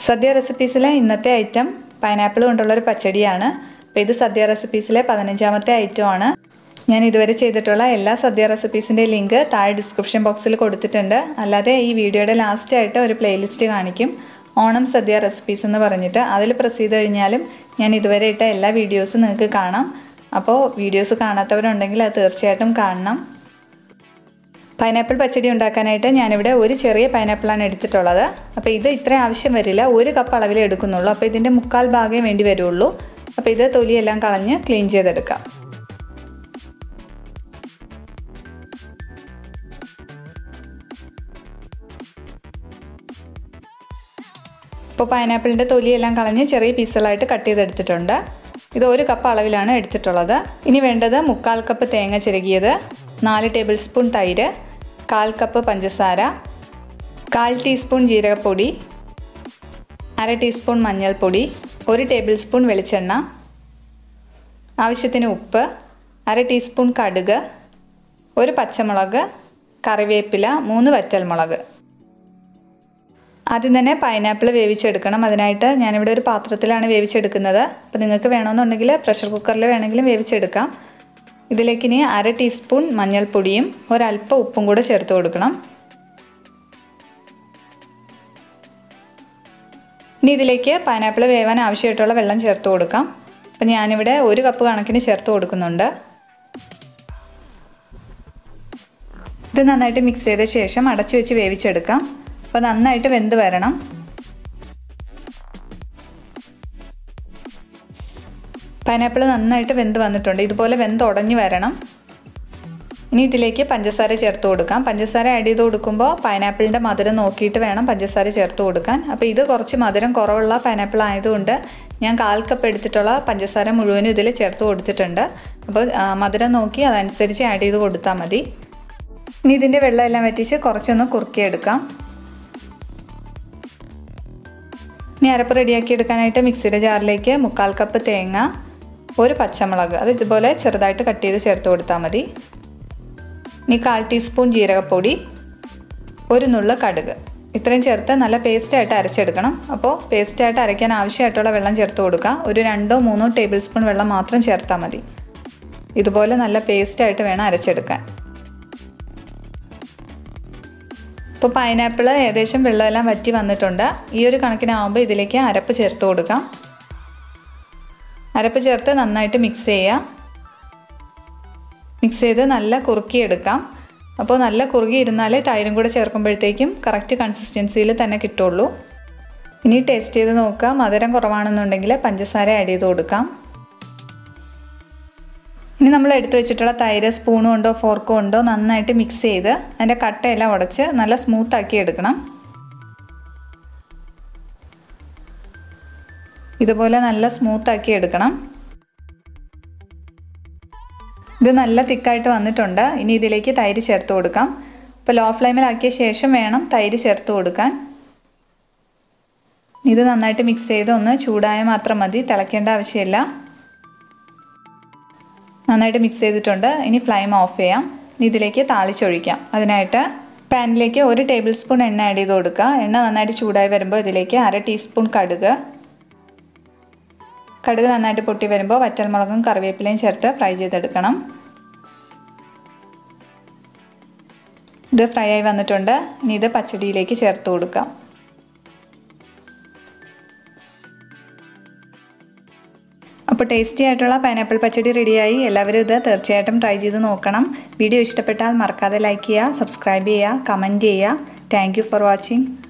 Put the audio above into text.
സദ്യ റെസിപ്പീസിലെ ഇന്നത്തെ item pineapple കൊണ്ടുള്ളൊരു പച്ചടിയാണ് അപ്പോൾ ഇത് സദ്യ റെസിപ്പീസിലെ പതിനഞ്ചാമത്തെ ഐറ്റമാണ് ഞാൻ ഇതുവരെ ചെയ്തിട്ടുള്ള എല്ലാ സദ്യ റെസിപ്പീസിൻ്റെ ലിങ്ക് താഴെ ഡിസ്ക്രിപ്ഷൻ ബോക്സിൽ കൊടുത്തിട്ടുണ്ട് അല്ലാതെ ഈ വീഡിയോയുടെ ലാസ്റ്റ് ആയിട്ട് ഒരു പ്ലേലിസ്റ്റ് കാണിക്കും ഓണം സദ്യ റെസിപ്പീസ് എന്ന് പറഞ്ഞിട്ട് അതിൽ പ്രസ് ചെയ്ത് കഴിഞ്ഞാലും ഞാൻ ഇതുവരെ ഇട്ട എല്ലാ വീഡിയോസും നിങ്ങൾക്ക് കാണാം അപ്പോൾ വീഡിയോസ് കാണാത്തവരുണ്ടെങ്കിൽ അത് തീർച്ചയായിട്ടും കാണണം പൈനാപ്പിൾ പച്ചടി ഉണ്ടാക്കാനായിട്ട് ഞാനിവിടെ ഒരു ചെറിയ പൈനാപ്പിളാണ് എടുത്തിട്ടുള്ളത് അപ്പോൾ ഇത് ഇത്ര ആവശ്യം വരില്ല ഒരു കപ്പ് അളവിലേ എടുക്കുന്നുള്ളൂ അപ്പോൾ ഇതിൻ്റെ മുക്കാൽ ഭാഗമേ വേണ്ടി വരുള്ളൂ അപ്പോൾ ഇത് തൊലിയെല്ലാം കളഞ്ഞ് ക്ലീൻ ചെയ്തെടുക്കാം ഇപ്പോൾ പൈനാപ്പിളിൻ്റെ തൊലിയെല്ലാം കളഞ്ഞ് ചെറിയ പീസുകളായിട്ട് കട്ട് ചെയ്തെടുത്തിട്ടുണ്ട് ഇത് ഒരു കപ്പ് അളവിലാണ് എടുത്തിട്ടുള്ളത് ഇനി വേണ്ടത് മുക്കാൽ കപ്പ് തേങ്ങ ചിരകിയത് നാല് ടേബിൾ സ്പൂൺ തൈര് കാൽ കപ്പ് പഞ്ചസാര കാൽ ടീസ്പൂൺ ജീരകപ്പൊടി അര ടീസ്പൂൺ മഞ്ഞൾപ്പൊടി ഒരു ടേബിൾ സ്പൂൺ വെളിച്ചെണ്ണ ആവശ്യത്തിന് ഉപ്പ് അര ടീസ്പൂൺ കടുക് ഒരു പച്ചമുളക് കറിവേപ്പില മൂന്ന് വറ്റൽമുളക് ആദ്യം തന്നെ പൈനാപ്പിൾ വേവിച്ചെടുക്കണം അതിനായിട്ട് ഞാനിവിടെ ഒരു പാത്രത്തിലാണ് വേവിച്ചെടുക്കുന്നത് അപ്പോൾ നിങ്ങൾക്ക് വേണമെന്നുണ്ടെങ്കിൽ പ്രഷർ കുക്കറിൽ വേണമെങ്കിലും വേവിച്ചെടുക്കാം ഇതിലേക്ക് ഇനി അര ടീസ്പൂൺ മഞ്ഞൾപ്പൊടിയും ഒരല്പം ഉപ്പും കൂടെ ചേർത്ത് കൊടുക്കണം ഇനി ഇതിലേക്ക് പൈനാപ്പിൾ വേവാൻ ആവശ്യമായിട്ടുള്ള വെള്ളം ചേർത്ത് കൊടുക്കാം അപ്പം ഞാനിവിടെ ഒരു കപ്പ് കണക്കിന് ചേർത്ത് കൊടുക്കുന്നുണ്ട് ഇത് നന്നായിട്ട് മിക്സ് ചെയ്ത ശേഷം അടച്ചു വെച്ച് വേവിച്ചെടുക്കാം അപ്പോൾ നന്നായിട്ട് വെന്ത് വരണം പൈനാപ്പിൾ നന്നായിട്ട് വെന്ത് വന്നിട്ടുണ്ട് ഇതുപോലെ വെന്ത് ഉടഞ്ഞു വരണം ഇനി ഇതിലേക്ക് പഞ്ചസാര ചേർത്ത് കൊടുക്കാം പഞ്ചസാര ആഡ് ചെയ്ത് കൊടുക്കുമ്പോൾ പൈനാപ്പിളിൻ്റെ മധുരം നോക്കിയിട്ട് വേണം പഞ്ചസാര ചേർത്ത് കൊടുക്കാൻ അപ്പോൾ ഇത് കുറച്ച് മധുരം കുറവുള്ള പൈനാപ്പിൾ ആയതുകൊണ്ട് ഞാൻ കാൽ കപ്പ് എടുത്തിട്ടുള്ള പഞ്ചസാര മുഴുവനും ഇതിൽ ചേർത്ത് കൊടുത്തിട്ടുണ്ട് അപ്പോൾ മധുരം നോക്കി അതനുസരിച്ച് ആഡ് ചെയ്ത് കൊടുത്താൽ മതി ഇനി ഇതിൻ്റെ വെള്ളം എല്ലാം വറ്റിച്ച് കുറച്ചൊന്ന് കുറുക്കിയെടുക്കാം ഇനി അരപ്പ് റെഡിയാക്കി എടുക്കാനായിട്ട് മിക്സിയുടെ ജാറിലേക്ക് മുക്കാൽ കപ്പ് തേങ്ങ ഒരു പച്ചമുളക് അത് ഇതുപോലെ ചെറുതായിട്ട് കട്ട് ചെയ്ത് ചേർത്ത് കൊടുത്താൽ മതി ഇനി കാൽ ടീസ്പൂൺ ജീരകപ്പൊടി ഒരു നുള്ള കടുക് ഇത്രയും ചേർത്ത് നല്ല പേസ്റ്റായിട്ട് അരച്ചെടുക്കണം അപ്പോൾ പേസ്റ്റായിട്ട് അരയ്ക്കാൻ ആവശ്യമായിട്ടുള്ള വെള്ളം ചേർത്ത് കൊടുക്കുക ഒരു രണ്ടോ മൂന്നോ ടേബിൾ സ്പൂൺ വെള്ളം മാത്രം ചേർത്താൽ മതി ഇതുപോലെ നല്ല പേസ്റ്റായിട്ട് വേണം അരച്ചെടുക്കാൻ ഇപ്പോൾ പൈനാപ്പിൾ ഏകദേശം വെള്ളമെല്ലാം വറ്റി വന്നിട്ടുണ്ട് ഈ ഒരു കണക്കിനാവുമ്പോൾ ഇതിലേക്ക് അരപ്പ് ചേർത്ത് കൊടുക്കാം അരപ്പ് ചേർത്ത് നന്നായിട്ട് മിക്സ് ചെയ്യുക മിക്സ് ചെയ്ത് നല്ല കുറുക്കിയെടുക്കാം അപ്പോൾ നല്ല കുറുകി ഇരുന്നാലേ തൈരും കൂടെ ചേർക്കുമ്പോഴത്തേക്കും കറക്റ്റ് കൺസിസ്റ്റൻസിയിൽ തന്നെ കിട്ടുള്ളൂ ഇനി ടേസ്റ്റ് ചെയ്ത് നോക്കുക മധുരം കുറവാണെന്നുണ്ടെങ്കിൽ പഞ്ചസാര ആഡ് ചെയ്ത് കൊടുക്കാം ഇനി നമ്മൾ എടുത്തു വെച്ചിട്ടുള്ള തൈര് സ്പൂൺ കൊണ്ടോ ഫോർക്ക് കൊണ്ടോ നന്നായിട്ട് മിക്സ് ചെയ്ത് അതിൻ്റെ കട്ടയെല്ലാം ഉടച്ച് നല്ല സ്മൂത്ത് ആക്കി എടുക്കണം ഇതുപോലെ നല്ല സ്മൂത്ത് ആക്കി എടുക്കണം ഇത് നല്ല തിക്കായിട്ട് വന്നിട്ടുണ്ട് ഇനി ഇതിലേക്ക് തൈര് ചേർത്ത് കൊടുക്കാം ഇപ്പോൾ ലോ ഫ്ലെയിമിലാക്കിയ ശേഷം വേണം തൈര് ചേർത്ത് കൊടുക്കാൻ ഇത് നന്നായിട്ട് മിക്സ് ചെയ്ത് ഒന്ന് ചൂടായ മാത്രം മതി തിളയ്ക്കേണ്ട ആവശ്യമില്ല നന്നായിട്ട് മിക്സ് ചെയ്തിട്ടുണ്ട് ഇനി ഫ്ലെയിം ഓഫ് ചെയ്യാം ഇനി ഇതിലേക്ക് താളിച്ചൊഴിക്കാം അതിനായിട്ട് പാനിലേക്ക് ഒരു ടേബിൾ സ്പൂൺ എണ്ണ ആഡ് ചെയ്ത് കൊടുക്കുക എണ്ണ നന്നായിട്ട് ചൂടായി വരുമ്പോൾ ഇതിലേക്ക് അര ടീസ്പൂൺ കടുക് കടുക് നന്നായിട്ട് പൊട്ടി വരുമ്പോൾ വറ്റൽമുളകും കറിവേപ്പിലയും ചേർത്ത് ഫ്രൈ ചെയ്തെടുക്കണം ഇത് ഫ്രൈ ആയി വന്നിട്ടുണ്ട് ഇനി ഇത് പച്ചടിയിലേക്ക് ചേർത്ത് കൊടുക്കാം അപ്പോൾ ടേസ്റ്റി ആയിട്ടുള്ള പൈനാപ്പിൾ പച്ചടി റെഡിയായി എല്ലാവരും ഇത് തീർച്ചയായിട്ടും ട്രൈ ചെയ്ത് നോക്കണം വീഡിയോ ഇഷ്ടപ്പെട്ടാൽ മറക്കാതെ ലൈക്ക് ചെയ്യുക സബ്സ്ക്രൈബ് ചെയ്യുക കമൻറ്റ് ചെയ്യുക താങ്ക് ഫോർ വാച്ചിങ്